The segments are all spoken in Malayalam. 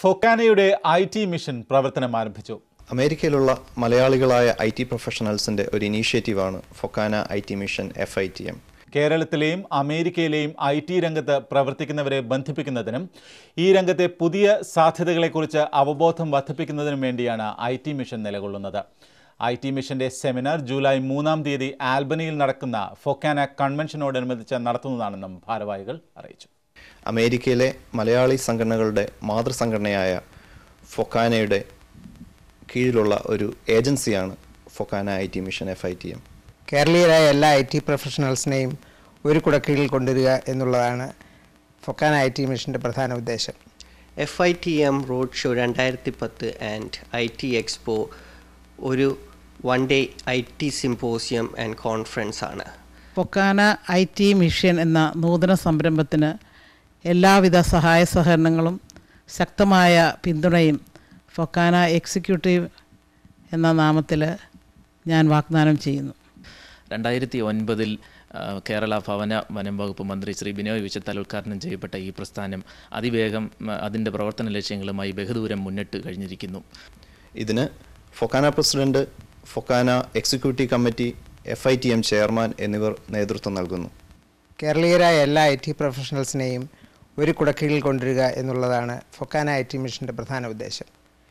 ഫൊക്കാനയുടെ ഐ ടി മിഷൻ പ്രവർത്തനം ആരംഭിച്ചു അമേരിക്കയിലുള്ള മലയാളികളായ ഐ ടി പ്രൊഫഷണൽസിൻ്റെ ഒരു ഇനീഷ്യേറ്റീവാണ് FOKANA I T mission F I T M കേരളത്തിലെയും അമേരിക്കയിലെയും ഐ ടി രംഗത്ത് പ്രവർത്തിക്കുന്നവരെ ബന്ധിപ്പിക്കുന്നതിനും ഈ രംഗത്തെ പുതിയ സാധ്യതകളെക്കുറിച്ച് അവബോധം വർദ്ധിപ്പിക്കുന്നതിനും വേണ്ടിയാണ് ഐ ടി മിഷൻ നിലകൊള്ളുന്നത് ഐ ടി മിഷന്റെ സെമിനാർ ജൂലൈ മൂന്നാം തീയതി ആൽബനിയിൽ നടക്കുന്ന ഫൊക്കാന കൺവെൻഷനോടനുബന്ധിച്ച് നടത്തുന്നതാണെന്നും ഭാരവാഹികൾ അറിയിച്ചു അമേരിക്കയിലെ മലയാളി സംഘടനകളുടെ മാതൃസംഘടനയായ ഫൊക്കാനയുടെ കീഴിലുള്ള ഒരു ഏജൻസിയാണ് FOKANA I T mission F I T M കേരളീയരായ എല്ലാ ഐ ടി പ്രൊഫഷണൽസിനെയും ഒരു കുടക്കീഴിൽ കൊണ്ടുവരിക എന്നുള്ളതാണ് ഫൊക്കാന ഐ ടി മിഷൻ്റെ പ്രധാന ഉദ്ദേശം F I T M road show രണ്ടായിരത്തി പത്ത് ആൻഡ് ഐ ടി എക്സ്പോ ഒരു one day I T symposium and conference ആണ് പൊക്കാന ഐ ടി മിഷൻ എന്ന നൂതന സംരംഭത്തിന് എല്ലാവിധ സഹായ സഹകരണങ്ങളും ശക്തമായ പിന്തുണയും ഫൊക്കാന എക്സിക്യൂട്ടീവ് എന്ന നാമത്തിൽ ഞാൻ വാഗ്ദാനം ചെയ്യുന്നു രണ്ടായിരത്തി ഒൻപതിൽ കേരള ഭവന വനം വകുപ്പ് മന്ത്രി ശ്രീ ബിനോയ് വിശ്വത്താൽ ഉദ്ഘാടനം ചെയ്യപ്പെട്ട ഈ പ്രസ്ഥാനം അതിവേഗം ആ, അതിൻ്റെ പ്രവർത്തന ലക്ഷ്യങ്ങളുമായി ബഹുദൂരം മുന്നിട്ട് കഴിഞ്ഞിരിക്കുന്നു ഇതിന് FOKANA president FOKANA executive committee F I T M chairman എന്നിവർ നേതൃത്വം നൽകുന്നു കേരളീയരായ എല്ലാ ഐ ടി പ്രൊഫഷണൽസിനെയും ഒരു കുടക്കീഴിൽ കൊണ്ടുവരിക എന്നുള്ളതാണ് ഫൊക്കാന ഐ ടി മിഷൻ്റെ പ്രധാന ഉദ്ദേശം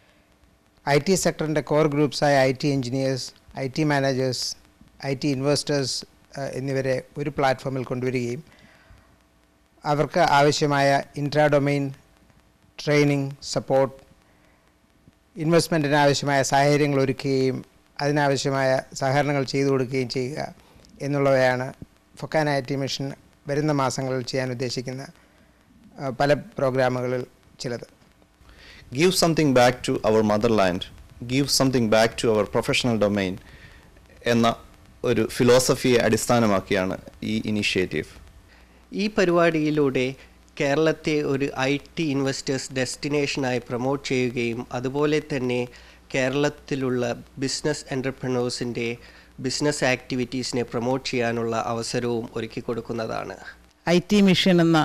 ഐ ടി സെക്ടറിൻ്റെ കോർ ഗ്രൂപ്പ്സായ I T engineers I T managers I T investors എന്നിവരെ ഒരു പ്ലാറ്റ്ഫോമിൽ കൊണ്ടുവരികയും അവർക്ക് ആവശ്യമായ ഇൻട്രാ ഡൊമെയിൻ ട്രെയിനിങ് സപ്പോർട്ട് ഇൻവെസ്റ്റ്മെൻറ്റിന് ആവശ്യമായ സാഹചര്യങ്ങൾ ഒരുക്കുകയും അതിനാവശ്യമായ സഹകരണങ്ങൾ ചെയ്തു കൊടുക്കുകയും ചെയ്യുക എന്നുള്ളവയാണ് ഫൊക്കാന ഐ ടി മിഷൻ വരുന്ന മാസങ്ങളിൽ ചെയ്യാൻ ഉദ്ദേശിക്കുന്ന ആ, പല പ്രോഗ്രാമുകളിൽ ചിലത് give something back to our motherland give something back to our professional domain എന്ന ഒരു ഫിലോസഫിയെ അടിസ്ഥാനമാക്കിയാണ് ഈ ഇനീഷ്യേറ്റീവ് ഈ പരിപാടിയിലൂടെ കേരളത്തെ ഒരു ഐ ടി ഇൻവെസ്റ്റേഴ്സ് ഡെസ്റ്റിനേഷനായി പ്രൊമോട്ട് ചെയ്യുകയും അതുപോലെ തന്നെ കേരളത്തിലുള്ള ബിസിനസ് എൻ്റർപ്രണേഴ്സിൻ്റെ ബിസിനസ് ആക്ടിവിറ്റീസിനെ പ്രൊമോട്ട് ചെയ്യാനുള്ള അവസരവും ഒരുക്കി കൊടുക്കുന്നതാണ് ഐ ടി മിഷൻ എന്ന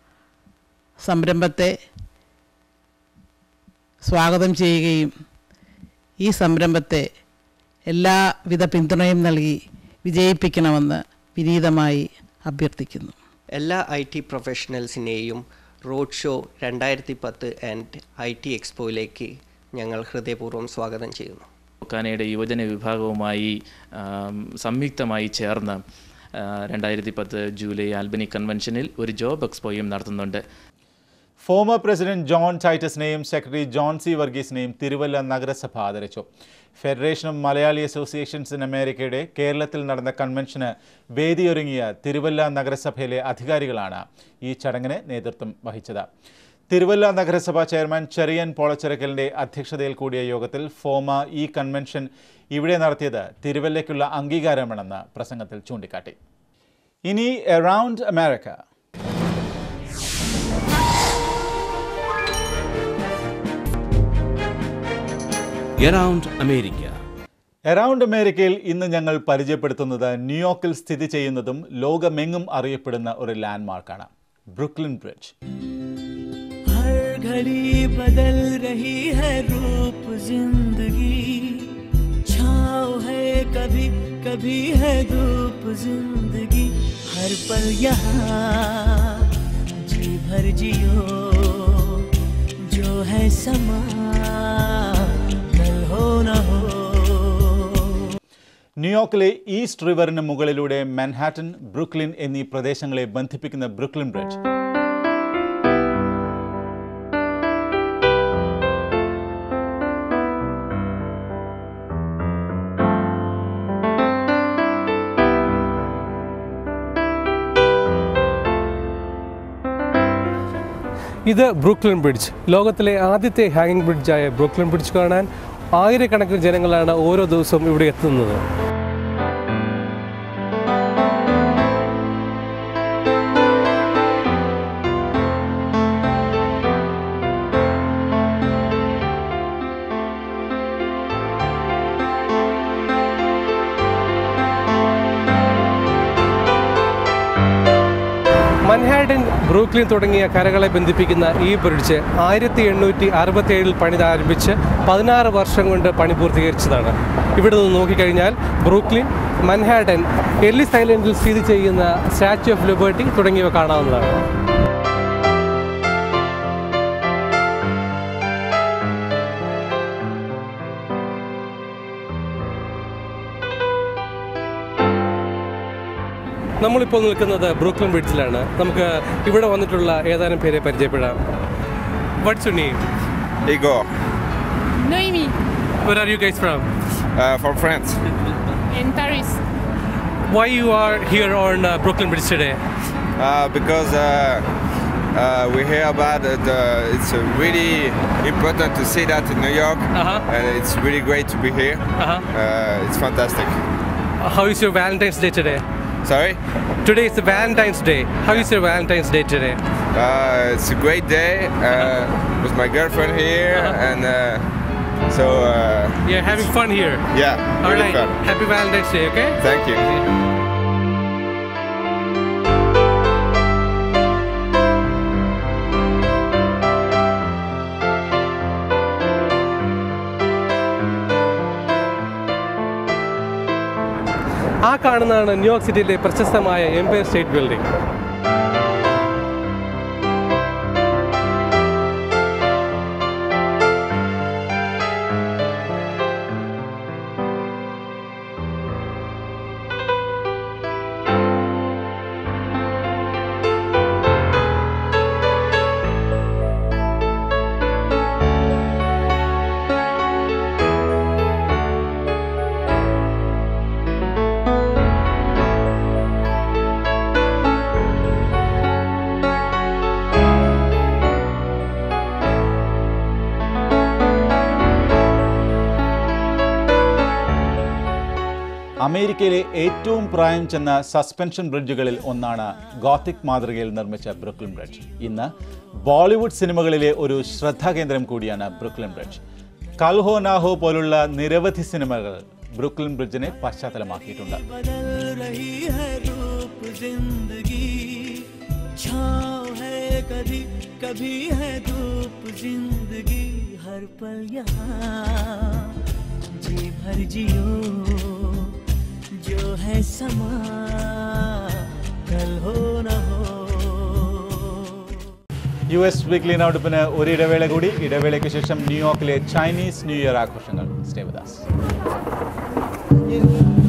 സംരംഭത്തെ സ്വാഗതം ചെയ്യുകയും ഈ സംരംഭത്തെ എല്ലാവിധ പിന്തുണയും നൽകി വിജയിപ്പിക്കണമെന്ന് വിനീതമായി അഭ്യർത്ഥിക്കുന്നു എല്ലാ ഐ ടി പ്രൊഫഷണൽസിനെയും റോഡ് ഷോ രണ്ടായിരത്തി പത്ത് ആൻഡ് ഐ ടി എക്സ്പോയിലേക്ക് ഞങ്ങൾ ഹൃദയപൂർവ്വം സ്വാഗതം ചെയ്യുന്നു ഒക്കാനയുടെ യുവജന വിഭാഗവുമായി ആം, സംയുക്തമായി ചേർന്ന് രണ്ടായിരത്തി പത്ത് ജൂലൈ ആൽബനി കൺവെൻഷനിൽ ഒരു ജോബ് എക്സ്പോയും നടത്തുന്നുണ്ട് ഫോമർ പ്രസിഡന്റ് ജോൺ ടൈറ്റസിനെയും സെക്രട്ടറി ജോൺ സി വർഗീസിനെയും തിരുവല്ല നഗരസഭ ആദരിച്ചു federation of Malayali associations in അമേരിക്കയുടെ കേരളത്തിൽ നടന്ന കൺവെൻഷന് വേദിയൊരുങ്ങിയ തിരുവല്ല നഗരസഭയിലെ അധികാരികളാണ് ഈ ചടങ്ങിന് നേതൃത്വം വഹിച്ചത് തിരുവല്ല നഗരസഭ ചെയർമാൻ ചെറിയൻ പോളച്ചിറക്കലിന്റെ അധ്യക്ഷതയിൽ കൂടിയ യോഗത്തിൽ ഫോമ ഈ കൺവെൻഷൻ ഇവിടെ നടത്തിയത് തിരുവല്ലയ്ക്കുള്ള അംഗീകാരമാണെന്ന് പ്രസംഗത്തിൽ ചൂണ്ടിക്കാട്ടി ഇനി around America Around America. Around അമേരിക്കയിൽ ഇന്ന് ഞങ്ങൾ പരിചയപ്പെടുത്തുന്നത് ന്യൂയോർക്കിൽ സ്ഥിതി ചെയ്യുന്നതും ലോകമെങ്ങും അറിയപ്പെടുന്ന ഒരു ലാൻഡ്മാർക്കാണ് ബ്രുക്ലിൻ ബ്രിഡ്ജ് हर घड़ी बदल रही है रूप जिंदगी छाव है कभी कभी है धूप जिंदगी हर पल यहाँ जी भर जियो जो है समा कल हो न हो ന്യൂയോർക്കിലെ ഈസ്റ്റ് റിവറിന് മുകളിലൂടെ മാൻഹാറ്റൻ ബ്രുക്ലിൻ എന്നീ പ്രദേശങ്ങളെ ബന്ധിപ്പിക്കുന്ന ബ്രുക്ലിൻ ബ്രിഡ്ജ് ഇത് ബ്രൂക്ലിൻ ബ്രിഡ്ജ് ലോകത്തിലെ ആദ്യത്തെ ഹാങ്ങിങ് ബ്രിഡ്ജായ ബ്രൂക്ലിൻ ബ്രിഡ്ജ് കാണാൻ ആയിരക്കണക്കിന് ജനങ്ങളാണ് ഓരോ ദിവസവും ഇവിടെ എത്തുന്നത് മൻഹാഡൻ ബ്രൂക്ലിൻ തുടങ്ങിയ കരകളെ ബന്ധിപ്പിക്കുന്ന ഈ ബ്രിഡ്ജ് ആയിരത്തി എണ്ണൂറ്റി അറുപത്തി ഏഴിൽ പണിതാരംഭിച്ച് പതിനാറ് വർഷം കൊണ്ട് പണി പൂർത്തീകരിച്ചതാണ് ഇവിടെ നിന്ന് നോക്കിക്കഴിഞ്ഞാൽ ബ്രൂക്ലിൻ മൻഹാഡൻ എല്ലിസ് ഐലൻഡിൽ സ്ഥിതി ചെയ്യുന്ന സ്റ്റാച്യു ഓഫ് ലിബർട്ടി തുടങ്ങിയവ കാണാവുന്നതാണ് നമ്മളിപ്പോൾ നിൽക്കുന്നത് ബ്രൂക്ലിൻ ബ്രിഡ്ജിലാണ് നമുക്ക് ഇവിടെ വന്നിട്ടുള്ള ഏതാനും പേരെ പരിചയപ്പെടാം what's you name Igor, Noémie, Where are you guys from? uh, from France. in Paris. Why you are here on uh, Brooklyn Bridge today? Uh, because uh, uh, we hear about it. Uh, it's uh, really important to see that in New York, Uh-huh. and it's really great to be here. Uh-huh. Uh, it's fantastic. How is your Valentine's Day today? Sorry? Today is the Valentine's Day. How is your Valentine's Day today? Uh, it's a great day uh, with my girlfriend here, Uh-huh. and uh, so uh, You're having fun here. yeah, All really right. fun. Happy Valentine's Day, okay? Thank you. ആ കാണുന്നതാണ് ന്യൂയോർക്ക് സിറ്റിയിലെ പ്രശസ്തമായ എംപയർ സ്റ്റേറ്റ് ബിൽഡിംഗ് അമേരിക്കയിലെ ഏറ്റവും പ്രായം ചെന്ന സസ്പെൻഷൻ ബ്രിഡ്ജുകളിൽ ഒന്നാണ് ഗോത്തിക് മാതൃകയിൽ നിർമ്മിച്ച ബ്രുക്ലിൻ ബ്രിഡ്ജ് ഇന്ന് ബോളിവുഡ് സിനിമകളിലെ ഒരു ശ്രദ്ധാകേന്ദ്രം കൂടിയാണ് ബ്രുക്ലിൻ ബ്രിഡ്ജ് കൽഹോ നാഹോ പോലുള്ള നിരവധി സിനിമകൾ ബ്രുക്ലിൻ ബ്രിഡ്ജിനെ പശ്ചാത്തലമാക്കിയിട്ടുണ്ട് बदल रही है रूप जिंदगी छाँव है कभी कभी है धूप जिंदगी हर पल यहाँ जी भर जियो जो है समा कल हो न हो യു എസ് വീക്ക്ലി നടുപ്പിന് ഒരു ഇടവേള കൂടി ഇടവേളയ്ക്ക് ശേഷം ന്യൂയോർക്കിലെ ചൈനീസ് ന്യൂ ഇയർ ആഘോഷങ്ങൾ സ്റ്റേവദാസ്